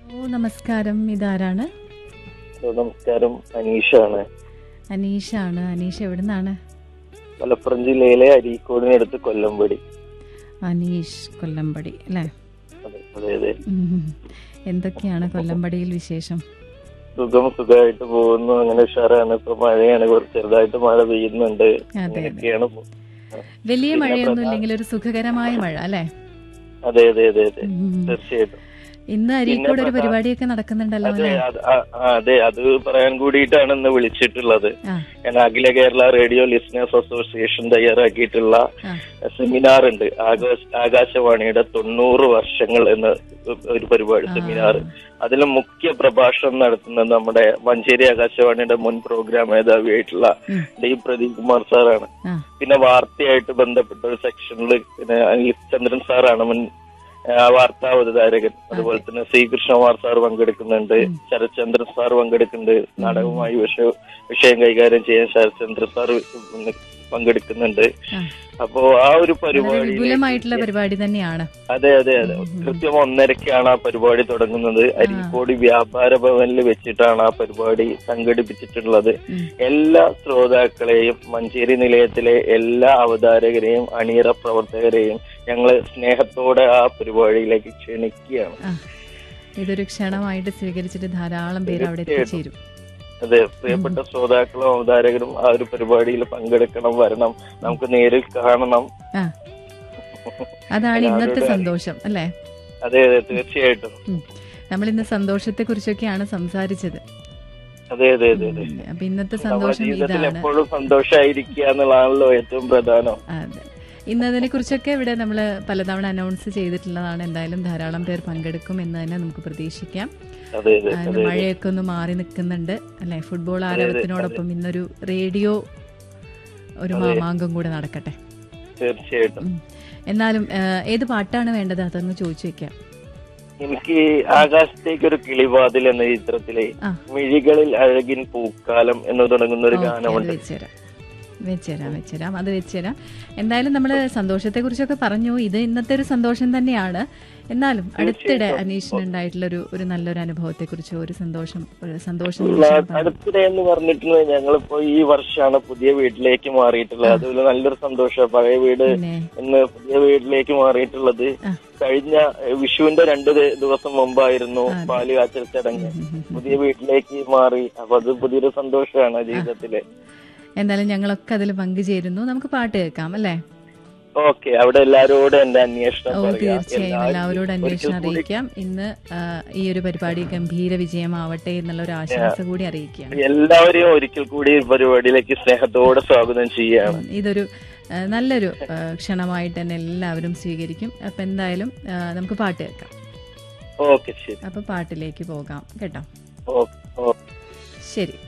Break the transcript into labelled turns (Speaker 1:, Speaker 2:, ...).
Speaker 1: ഓ നമസ്കാരം ഇതാരാണ്
Speaker 2: ഹലോ, നമസ്കാരം അനീഷാണ്
Speaker 1: അനീഷാണ് അനീഷ് എവിടുന്നാണ്
Speaker 2: മലപ്പുറം ജില്ലയിലെ അരീക്കോടിനടുത്ത് കൊല്ലംപടി
Speaker 1: അനീഷ് കൊല്ലമ്പടി അല്ലേ
Speaker 2: അതെ അതെ അതെ
Speaker 1: ഉം. എന്തൊക്കെയാണ് കൊല്ലമ്പടിയിൽ വിശേഷം
Speaker 2: സുഖം സുഖമായിട്ട് പോകുന്നു അങ്ങനെ ഉഷാറാണ് ഇപ്പൊ മഴയാണ് കുറച്ച് ചെറുതായിട്ട് മഴ പെയ്യുന്നുണ്ട്
Speaker 1: അതെ.
Speaker 2: അങ്ങനെയൊക്കെയാണ് പോ-
Speaker 1: വലിയ
Speaker 2: പിന്നെ
Speaker 1: മഴയൊന്നും
Speaker 2: പ്രധാന-
Speaker 1: ഇല്ലെങ്കിൽ ഒരു സുഖകരമായ മഴ അല്ലേ
Speaker 2: അതെ അതെ അതെ അതെ
Speaker 1: ഉം.
Speaker 2: തീർച്ചയായിട്ടും
Speaker 1: ഇന്ന് അരീക്കോട് ഒരു
Speaker 2: പ്രധാന-
Speaker 1: പരിപാടിയൊക്കെ നടക്കുന്നുണ്ടല്ലോ
Speaker 2: അതെ
Speaker 1: അല്ലേ
Speaker 2: അത് ആ, ആ, അതെ അത് പറയാൻ കൂടിയിട്ടാണ് ഇന്ന് വിളിച്ചിട്ടുള്ളത്
Speaker 1: ആ
Speaker 2: ഞാൻ Akhila Kerala radio listeners association തയ്യാറാക്കിയിട്ടുള്ള
Speaker 1: ആ
Speaker 2: സെമിനാർ ഉണ്ട് ആകാശ- ആകാശവാണിയുടെ തൊണ്ണൂറ് വർഷങ്ങൾ എന്ന ഒരു പരിപാടി സെമിനാർ അതിൽ മുഖ്യ പ്രഭാഷണം നടത്തുന്നത് നമ്മുടെ മഞ്ചേരി ആകാശവാണിയുടെ മുൻ പ്രോഗ്രാം മേധാവിയായിട്ടുള്ള
Speaker 1: ഉം.
Speaker 2: ഡി പ്രദീപ് കുമാർ സാറാണ്
Speaker 1: ആ
Speaker 2: പിന്നെ വാർത്തയായിട്ട് ബന്ധപ്പെട്ട ഒരു സെക്ഷനിൽ പിന്നെ അനിൽ ചന്ദ്രൻ സാറാണ് മുൻ ആ, വാർത്താ അവതാരകൻ അതുപോലെ തന്നെ സി കൃഷ്ണകുമാർ സാർ പങ്കെടുക്കുന്നുണ്ട് ശരത്ചന്ദ്രൻ സാർ പങ്കെടുക്കുന്നുണ്ട് നാടകവുമായി വിഷയം വിഷയം കൈകാര്യം ചെയ്യാൻ ശരത്ചന്ദ്രൻ സാർ പങ്കെടുക്കുന്നുണ്ട്
Speaker 1: ആ.
Speaker 2: അപ്പോ ആ ഒരു
Speaker 1: വളരെ
Speaker 2: പരിപാടി
Speaker 1: വിപുലമായിട്ടുള്ള പരിപാടി തന്നെയാണ്
Speaker 2: അതെ അതെ അതെ കൃത്യം ഒന്നരക്കാണ് ആ പരിപാടി തുടങ്ങുന്നത് അരീക്കോട് വ്യാപാര ഭവനിൽ വെച്ചിട്ടാണ് ആ പരിപാടി സംഘടിപ്പിച്ചിട്ടുള്ളത്
Speaker 1: ഉം.
Speaker 2: എല്ലാ ശ്രോതാക്കളെയും മഞ്ചേരി നിലയത്തിലെ എല്ലാ അവതാരകരെയും അണിയറ പ്രവർത്തകരെയും ഞങ്ങൾ സ്നേഹത്തോടെ ആ പരിപാടിയിലേക്ക് ക്ഷണിക്കുകയാണ്
Speaker 1: ആ ഇതൊരു ക്ഷണമായിട്ട് സ്വീകരിച്ചിട്ട് ധാരാളം പേര് അവിടെ എത്തിച്ചേരും
Speaker 2: അതെ പ്രിയപ്പെട്ട ശ്രോതാക്കളും അവതാരകരും ആ ഒരു പരിപാടിയിൽ പങ്കെടുക്കണം വരണം നമുക്ക് നേരിൽ കാണണം
Speaker 1: ആ അതാണ് ഇന്നത്തെ സന്തോഷം അല്ലേ
Speaker 2: അതെ അതെ തീർച്ചയായിട്ടും
Speaker 1: ഉം. നമ്മൾ ഇന്ന് സന്തോഷത്തെ കുറിച്ചൊക്കെയാണ് സംസാരിച്ചത്
Speaker 2: അതെ അതെ അതെ അതെ
Speaker 1: ഉം. അപ്പൊ ഇന്നത്തെ
Speaker 2: നമ്മുടെ
Speaker 1: സന്തോഷം
Speaker 2: ജീവിതത്തിൽ
Speaker 1: ഇതാണ്
Speaker 2: എപ്പോഴും സന്തോഷമായിരിക്കുക എന്നുള്ളതാണല്ലോ ഏറ്റവും പ്രധാനം
Speaker 1: അതെ ഇന്നതിനെ കുറിച്ചൊക്കെ ഇവിടെ നമ്മൾ പലതവണ അനൗൺസ് ചെയ്തിട്ടുള്ളതാണ് എന്തായാലും ധാരാളം പേർ പങ്കെടുക്കും എന്ന് തന്നെ നമുക്ക് പ്രതീക്ഷിക്കാം
Speaker 2: അതെ അതെ
Speaker 1: ആ,
Speaker 2: അതെ
Speaker 1: ഇന്ന് മഴയൊക്കെ ഒന്ന് മാറി നിൽക്കുന്നുണ്ട് അല്ലെ ഫുട്ബോൾ ആരവത്തിനോടൊപ്പം ഇന്നൊരു റേഡിയോ ഒരു മാമാങ്കം കൂടെ നടക്കട്ടെ
Speaker 2: തീർച്ചയായിട്ടും
Speaker 1: ഉം. എന്നാലും ആ, ഏത് പാട്ടാണ് വേണ്ടത് അതൊന്ന് ചോദിച്ചു വെക്കാം
Speaker 2: എനിക്ക് ആകാശത്തേക്ക് ഒരു കിളിവാതിൽ എന്ന ചിത്രത്തിലെ
Speaker 1: ആ.
Speaker 2: മിഴികളിൽ അഴകിൻ പൂക്കാലം എന്ന് തുടങ്ങുന്ന ഒരു
Speaker 1: ഓക്കേ, അത്
Speaker 2: ഗാനമുണ്ട്
Speaker 1: വെച്ചുതരാം വെച്ചുതരാം വെച്ചുതരാം അത് വെച്ചുതരാം എന്തായാലും നമ്മൾ സന്തോഷത്തെ കുറിച്ചൊക്കെ പറഞ്ഞു ഇത് ഇന്നത്തെ ഒരു സന്തോഷം തന്നെയാണ് എന്നാലും അടുത്തിടെ അനീഷിന് ഉണ്ടായിട്ടുള്ള ഒരു ഒരു നല്ലൊരു അനുഭവത്തെ കുറിച്ചോ ഒരു സന്തോഷം ഒരു സന്തോഷം നിമിഷം പറ-
Speaker 2: അടുത്തിടെ എന്ന് പറഞ്ഞിട്ടുണ്ടെങ്കിൽ ഞങ്ങളിപ്പോ ഈ വർഷമാണ് പുതിയ വീട്ടിലേക്ക് മാറിയിട്ടുള്ളത് അതിൽ നല്ലൊരു സന്തോഷം പഴയ വീട്
Speaker 1: പിന്നെ
Speaker 2: ഇന്ന് പുതിയ വീട്ടിലേക്ക് മാറിയിട്ടുള്ളത്
Speaker 1: ആ.
Speaker 2: കഴിഞ്ഞ ഏഹ്, വിഷുവിന്റെ രണ്ട് ദി- ദിവസം മുമ്പായിരുന്നു പാല് കാച്ചൽ ചടങ്ങ് പുതിയ വീട്ടിലേക്ക് മാറി അപ്പൊ അത് പുതിയൊരു സന്തോഷമാണ് ജീവിതത്തില്
Speaker 1: എന്തായാലും ഞങ്ങളൊക്കെ അതിൽ പങ്കുചേരുന്നു നമുക്ക് പാട്ട് കേൾക്കാം അല്ലേ
Speaker 2: ഓക്കെ അവിടെ എല്ലാരോടും എന്റെ അന്വേഷണം
Speaker 1: ഓ
Speaker 2: പറയാം
Speaker 1: തീർച്ചയായും
Speaker 2: എല്ലാവരും
Speaker 1: എല്ലാവരോടും
Speaker 2: ഒരിക്കൽ
Speaker 1: അന്വേഷണം
Speaker 2: കൂടി
Speaker 1: അറിയിക്കാം ഇന്ന് ആ, ഈ ഒരു പരിപാടി ഗംഭീര വിജയമാവട്ടെ എന്നുള്ള ഒരു ആശംസ കൂടി അറിയിക്കുകയാണ്
Speaker 2: എല്ലാവരെയും ഒരിക്കൽ കൂടി ഈ പരിപാടിയിലേക്ക് സ്നേഹത്തോടെ സ്വാഗതം ചെയ്യുകയാണ്
Speaker 1: ഉം, ഇതൊരു ആ, നല്ലൊരു ആ, ക്ഷണമായിട്ട് തന്നെ എല്ലാവരും സ്വീകരിക്കും അപ്പൊ എന്തായാലും ആ, നമുക്ക് പാട്ട് കേൾക്കാം
Speaker 2: ഓക്കെ ശരി
Speaker 1: അപ്പൊ പാട്ടിലേക്ക് പോകാം കേട്ടോ
Speaker 2: ഓക്കെ ഓക്കെ
Speaker 1: ശരി